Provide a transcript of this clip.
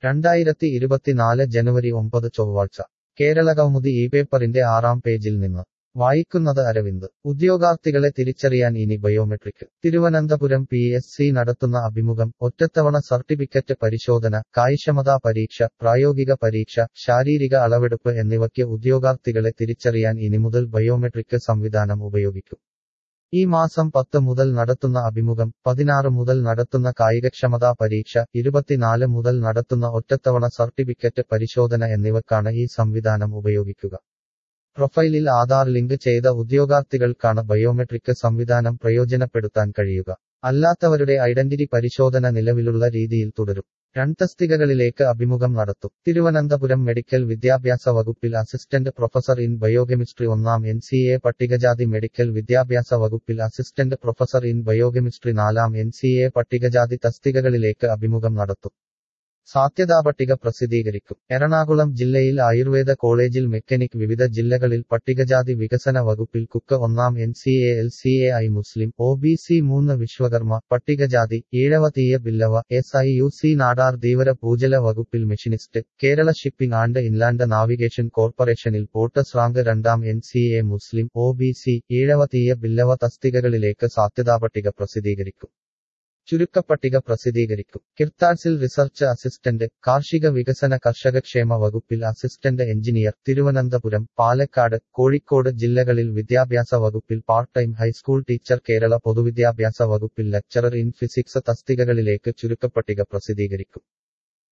രണ്ടായിരത്തി ഇരുപത്തിനാല് ജനുവരി ഒമ്പത് ചൊവ്വാഴ്ച കേരളകൗമുദി ഈ പേപ്പറിന്റെ ആറാം പേജിൽ നിന്ന് വായിക്കുന്നത് അരവിന്ദ് ഉദ്യോഗാർത്ഥികളെ തിരിച്ചറിയാൻ ഇനി biometric Thiruvananthapuram P S C നടത്തുന്ന അഭിമുഖം ഒറ്റത്തവണ സർട്ടിഫിക്കറ്റ് പരിശോധന കായ്ക്ഷമതാ പരീക്ഷ പ്രായോഗിക പരീക്ഷ ശാരീരിക അളവെടുപ്പ് എന്നിവയ്ക്ക് ഉദ്യോഗാർത്ഥികളെ തിരിച്ചറിയാൻ ഇനി മുതൽ ബയോമെട്രിക് സംവിധാനം ഉപയോഗിക്കും ഈ മാസം പത്ത് മുതൽ നടത്തുന്ന അഭിമുഖം പതിനാറ് മുതൽ നടത്തുന്ന കായികക്ഷമതാ പരീക്ഷ ഇരുപത്തിനാല് മുതൽ നടത്തുന്ന ഒറ്റത്തവണ സർട്ടിഫിക്കറ്റ് പരിശോധന എന്നിവക്കാണ് ഈ സംവിധാനം ഉപയോഗിക്കുക പ്രൊഫൈലിൽ ആധാർ ലിങ്ക് ചെയ്ത ഉദ്യോഗാർത്ഥികൾക്കാണ് ബയോമെട്രിക് സംവിധാനം പ്രയോജനപ്പെടുത്താൻ കഴിയുക അല്ലാത്തവരുടെ ഐഡന്റിറ്റി പരിശോധന നിലവിലുള്ള രീതിയിൽ തുടരും രണ്ടസ്തികകളിലേക്ക് അഭിമുഖം നടത്തും തിരുവനന്തപുരം മെഡിക്കൽ വിദ്യാഭ്യാസ വകുപ്പിൽ അസിസ്റ്റന്റ് പ്രൊഫസർ ഇൻ ബയോകെമിസ്ട്രി ഒന്നാം എൻ സി എ പട്ടികജാതി മെഡിക്കൽ വിദ്യാഭ്യാസ വകുപ്പിൽ അസിസ്റ്റന്റ് പ്രൊഫസർ ഇൻ ബയോകെമിസ്ട്രി നാലാം എൻ സി എ പട്ടികജാതി തസ്തികകളിലേക്ക് അഭിമുഖം നടത്തും സാധ്യതാപട്ടിക പ്രസിദ്ധീകരിക്കും എറണാകുളം ജില്ലയിൽ ആയുർവേദ കോളേജിൽ മെക്കാനിക് വിവിധ ജില്ലകളിൽ പട്ടികജാതി വികസന വകുപ്പിൽ കുക്ക് ഒന്നാം N C A L C A I മുസ്ലിം ഒ ബി സി മൂന്ന് വിശ്വകർമ്മ പട്ടികജാതി ഈഴവ തീയ ബില്ലവ എസ് ഐ യു സി നാടാർ ധീവര പൂജല വകുപ്പിൽ machinist Kerala shipping and inland navigation കോർപ്പറേഷനിൽ പോർട്ടസ് റാങ്ക് രണ്ടാം എൻ സി എ മുസ്ലിം ഒ ബി സി ഈഴവ തീയ ബില്ലവ തസ്തികകളിലേക്ക് സാധ്യതാപട്ടിക പ്രസിദ്ധീകരിക്കും ചുരുക്കപ്പട്ടിക പ്രസിദ്ധീകരിക്കും കിർത്താഡ്സിൽ റിസർച്ച് അസിസ്റ്റന്റ് കാർഷിക വികസന കർഷകക്ഷേമ വകുപ്പിൽ അസിസ്റ്റന്റ് എഞ്ചിനീയർ തിരുവനന്തപുരം പാലക്കാട് കോഴിക്കോട് ജില്ലകളിൽ വിദ്യാഭ്യാസ വകുപ്പിൽ part time high school teacher Kerala പൊതുവിദ്യാഭ്യാസ വകുപ്പിൽ ലെക്ചറർ ഇൻ ഫിസിക്സ് തസ്തികകളിലേക്ക് ചുരുക്കപ്പട്ടിക പ്രസിദ്ധീകരിക്കും